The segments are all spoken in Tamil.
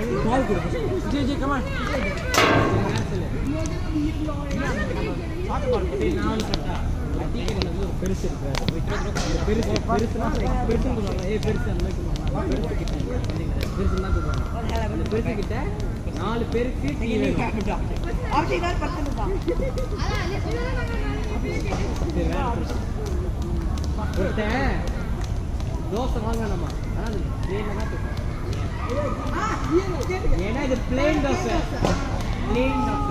பால் கொடு ஜி ஜி கமான் பெருசு இருக்கு பெருசு பெருசுனா பெருசு சொல்லுவாங்க ஏ பெருசு அந்த மாதிரி சொல்லுவாங்க பெருசு கிட்ட பெருசு தான் சொல்லுவாங்க அந்த பெருசு கிட்ட நாலு பேருக்கு டீ வேணும் சரி, வேற பிரச்சனை. ஒருத்தன் தோசை வாங்க வேணாமா ஆனா அது பிளேன்ல தான் இருக்கும் ஏன்னா இது பிளேன் தோசை பிளேன் தோசை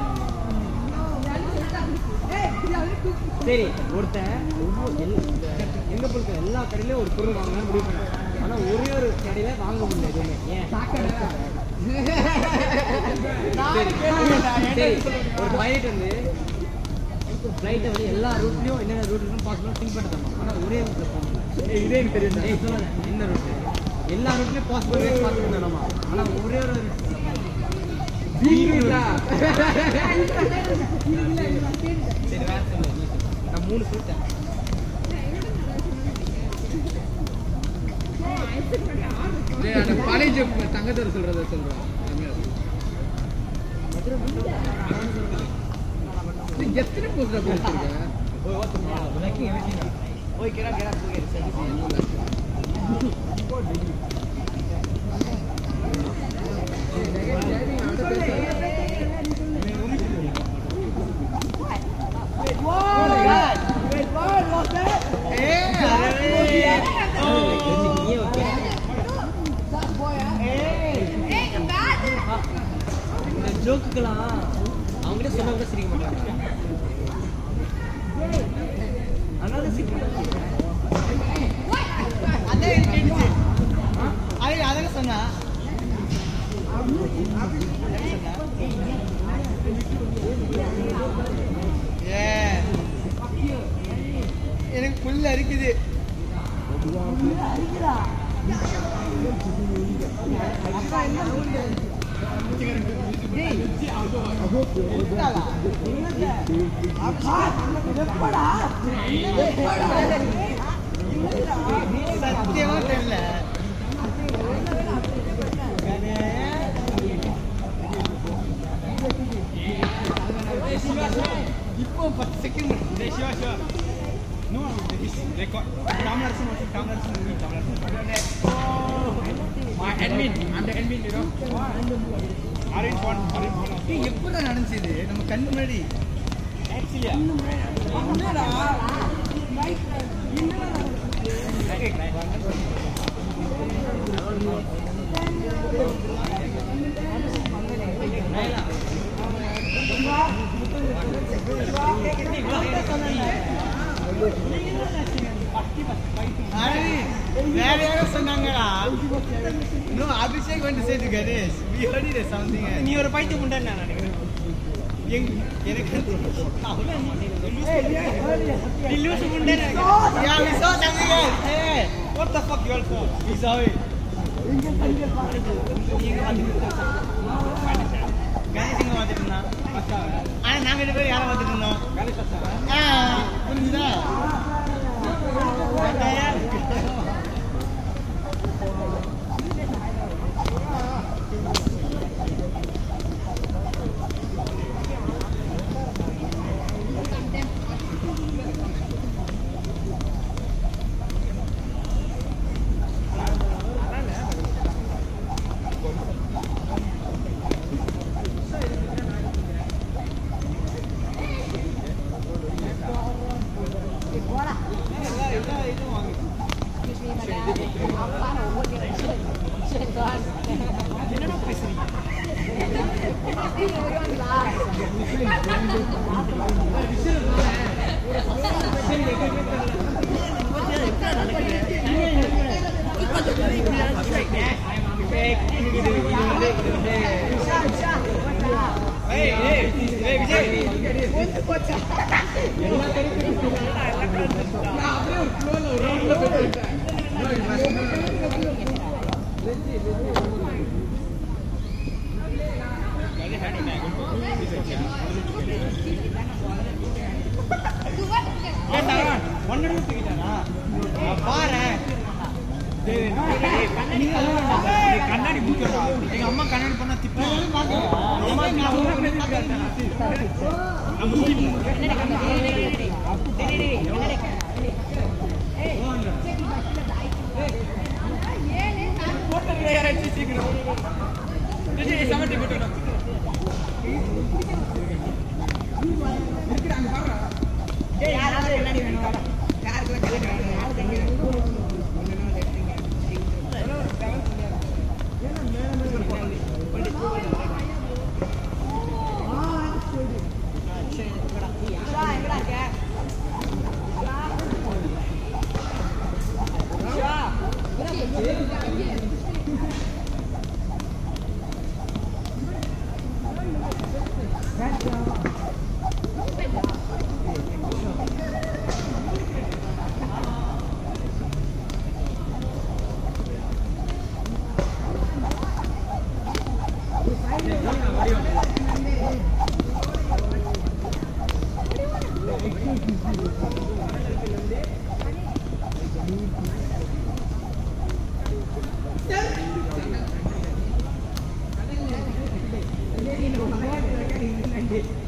சரி ஒருத்தன் ஒவ்வொரு எல்- இந்த எங்க பொருட்கள் எல்லா கடையிலயும் ஒரு பொருள் வாங்கலாம்னு முடிவு பண்ணான் ஆனா ஒரே ஒரு கடையில வாங்க முடியல எதுவுமே ஏன் சரி, சரி ஒரு பைலட் வந்து ஃப்ளைட்டை வந்து எல்லா ரூட்லயும் என்னென்ன ரூட் இருக்குன்னு பாசிபிள் திங்க் பண்ண தரணும் ஆனா ஒரே ரூட்ல போகணும் இதே எனக்கு தெரியும் ஏய் சொல்லாத என்ன ரூட் எல்லா ரூட்லயும் பாசிபிள் ரேட் பார்த்து பண்ணணுமா ஆனா ஒரே ஒரு ரூட் சரி வேற சொல்லு நீ சொல்லு. நான் மூணு சொல்லிட்டேன் அந்த பழைய ஜோக் தங்கத்தர் சொல்றத சொல்றேன் இது எத்தனை போஸ்டர் போட்டுருக்க ஓய் கேரா கேரா இந்த ஜோக்குக்கெல்லாம் அவங்ககிட்ட சொன்னா கூட சிரிக்க மாட்டாங்க அதனால சிரிக்க மாட்டாங்க சொன்னா ஏ எனக்கு புல்ல அரிக்குது சத்தியமா தெரியல இப்போ பத்து second Siva Siva no this record Tamilarasan மற்றும் Tamilarasan movie Tamilarasan my admin அந்த admin you know arrange one arrange one ஏய் எப்படா நடந்துச்சு நம்ம கண்ணு முன்னாடி ஆக்சுவலியா வேற யாரோ சொன்னாங்கடா நோ அபிஷேக் வந்து சேர்த்து Ganesh we heard it something நீ ஒரு பைத்தியம் முண்டை நான் நினைக்கிறேன் எங்க எனக்கு நீ லூஸ் முண்டை yeah we saw something ah what the fuck you all for we saw it Ganesh இங்க வந்துட்டு இருந்தான் ஆனா நாங்க ரெண்டு பேரும் யாரை வந்துட்டு இருந்தோம் ஆ, புரிஞ்சுதா ஒன்னு தூக்கிட்டானா பாரு கண்ணாடி முக்கியம்டா எங்க அம்மா கண்ணாடி பண்ணா திட்டுவாங்க அம்மா நம்ம முஸ்லீம் போட்டு யாராச்சும் சீக்கிரம் விஜய் சமட்டி போட்டு Thank you.